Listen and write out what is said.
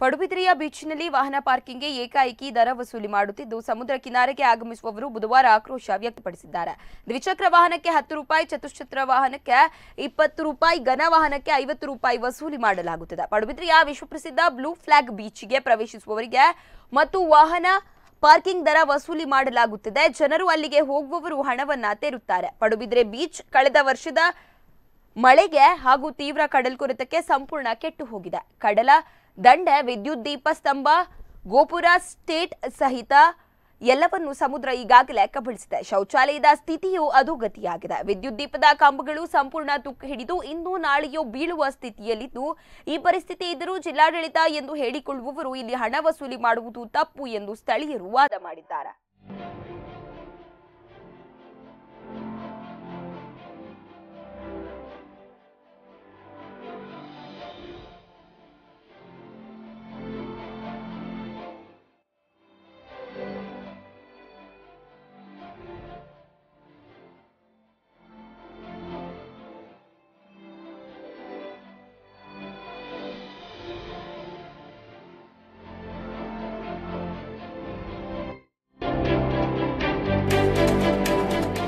ಪಡುಬಿದ್ರಿಯ ಬೀಚ್ನಲ್ಲಿ ವಾಹನ ಪಾರ್ಕಿಂಗ್ಗೆ ಏಕಾಏಕಿ ದರ ವಸೂಲಿ ಮಾಡುತ್ತಿದ್ದು ಸಮುದ್ರ ಕಿನಾರೆಗೆ ಆಗಮಿಸುವವರು ಬುಧವಾರ ಆಕ್ರೋಶ ವ್ಯಕ್ತಪಡಿಸಿದ್ದಾರೆ ದ್ವಿಚಕ್ರ ವಾಹನಕ್ಕೆ ಹತ್ತು ರೂಪಾಯಿ ಚತುಶ್ಚಕ್ರ ವಾಹನಕ್ಕೆ ಇಪ್ಪತ್ತು ರೂಪಾಯಿ ಘನ ವಾಹನಕ್ಕೆ ಐವತ್ತು ರೂಪಾಯಿ ವಸೂಲಿ ಮಾಡಲಾಗುತ್ತದೆ ಪಡುಬಿದ್ರಿಯ ವಿಶ್ವಪ್ರಸಿದ್ಧ ಬ್ಲೂ ಫ್ಲಾಗ್ ಬೀಚ್ಗೆ ಪ್ರವೇಶಿಸುವವರಿಗೆ ಮತ್ತು ವಾಹನ ಪಾರ್ಕಿಂಗ್ ದರ ವಸೂಲಿ ಮಾಡಲಾಗುತ್ತದೆ ಜನರು ಅಲ್ಲಿಗೆ ಹೋಗುವವರು ಹಣವನ್ನ ತೆರುತ್ತಾರೆ ಪಡುಬಿದ್ರೆ ಬೀಚ್ ಕಳೆದ ವರ್ಷದ ಮಳೆಗೆ ಹಾಗೂ ತೀವ್ರ ಕಡಲ್ಕೊರೆತಕ್ಕೆ ಸಂಪೂರ್ಣ ಕೆಟ್ಟು ಹೋಗಿದೆ ಕಡಲ ದಂಡೆ ವಿದ್ಯುತ್ ದೀಪ ಸ್ತಂಭ ಗೋಪುರ ಸ್ಟೇಟ್ ಸಹಿತ ಎಲ್ಲವನ್ನು ಸಮುದ್ರ ಈಗಾಗಲೇ ಕಬಳಿಸಿದೆ ಶೌಚಾಲಯದ ಸ್ಥಿತಿಯು ಅಧೋಗತಿಯಾಗಿದೆ ವಿದ್ಯುತ್ ದೀಪದ ಕಂಬಗಳು ಸಂಪೂರ್ಣ ತುಕ್ಕು ಹಿಡಿದು ಇಂದು ನಾಳೆಯೋ ಬೀಳುವ ಸ್ಥಿತಿಯಲ್ಲಿದ್ದು ಈ ಪರಿಸ್ಥಿತಿ ಇದ್ದರೂ ಜಿಲ್ಲಾಡಳಿತ ಎಂದು ಹೇಳಿಕೊಳ್ಳುವವರು ಇಲ್ಲಿ ಹಣ ವಸೂಲಿ ಮಾಡುವುದು ತಪ್ಪು ಎಂದು ಸ್ಥಳೀಯರು ವಾದ ಮಾಡಿದ್ದಾರೆ